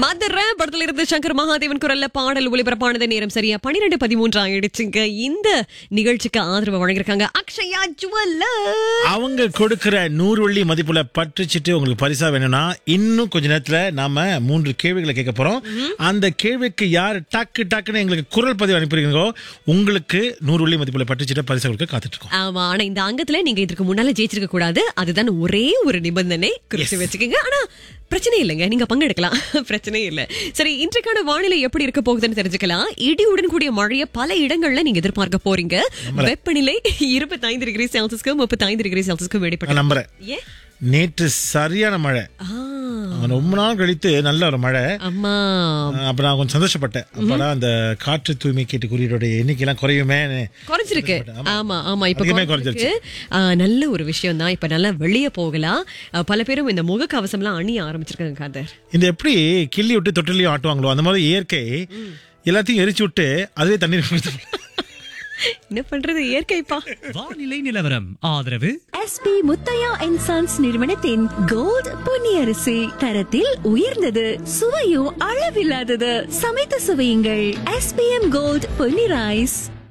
மதுரை படத்துல இருந்து சங்கர் மகாதேவன் குரல்ல பாடல் ஒளிபரப்பானது நேரம் சரியா பன்னிரெண்டு பதிமூன்று ஆயிடுச்சுங்க இந்த நிகழ்ச்சிக்கு ஆதரவு வழங்கியிருக்காங்க அக்ஷயா ஜுவல்லர் அவங்க கொடுக்கிற நூறு வெள்ளி மதிப்புல பற்றுச்சிட்டு உங்களுக்கு பரிசா வேணும்னா இன்னும் கொஞ்ச நேரத்துல நாம மூன்று கேள்விகளை கேட்க போறோம் அந்த கேள்விக்கு யார் டக்கு டக்குன்னு எங்களுக்கு குரல் பதிவு அனுப்பியிருக்கீங்களோ உங்களுக்கு நூறு வெள்ளி மதிப்புல பற்றுச்சிட்டு பரிசா கொடுக்க காத்துட்டு இருக்கோம் ஆமா ஆனா இந்த அங்கத்துல நீங்க இதற்கு முன்னால ஜெயிச்சிருக்க கூடாது அதுதான் ஒரே ஒரு நிபந்தனை குறித்து வச்சுக்கோங்க ஆனா பிரச்சனை இல்லைங்க நீங்க பங்கெடுக்கலாம் பிரச்சனை இல்ல சரி இன்றைக்கான வானிலை எப்படி இருக்க போகுதுன்னு தெரிஞ்சுக்கலாம் இடியுடன் கூடிய மழையை பல இடங்கள்ல நீங்க எதிர்பார்க்க போறீங்க வெப்பநிலை இருபத்தைந்து டிகிரி செல்சியஸ்க்கு முப்பத்தைந்து டிகிரி செல்சியஸ்க்கு நான் வெளிப்பட்டு நம்புறேன் ஏ நேற்று சரியான மழை ஆ, ரொம்ப நாள் கழித்து நல்ல ஒரு மழை அம்மா அப்ப நான் கொஞ்சம் சந்தோஷப்பட்டேன் அப்படா அந்த காற்று தூய்மை கேட்டு குறியீடோட எண்ணிக்கைலாம் குறையுமே குறைஞ்சிருக்கு ஆமா ஆமா இப்ப அதிகமே குறைஞ்சிருக்கு ஆ, நல்ல ஒரு விஷயம் தான் இப்ப நல்லா வெளியே போகலாம் ஆ, பல பேரும் இந்த முகக்கவசம் எல்லாம் அணிய ஆரம்பிச்சிருக்காங்க காதர் இந்த எப்படி கிள்ளி விட்டு தொட்டிலையும் ஆட்டுவாங்களோ அந்த மாதிரி இயற்கை எல்லாத்தையும் எரிச்சு விட்டு அதுவே தண்ணீர் கொடுத்து என்ன பண்றது இயற்கைப்பா வானிலை நிலவரம் ஆதரவு எஸ்பி முத்தையா அண்ட் சன்ஸ் நிறுவனத்தின் கோல்ட் பொன்னியரிசி தரத்தில் உயர்ந்தது சுவையும் அளவில்லாதது சமைத்து சுவையுங்கள் எஸ்பிஎம் கோல்ட் பொன்னி ரைஸ்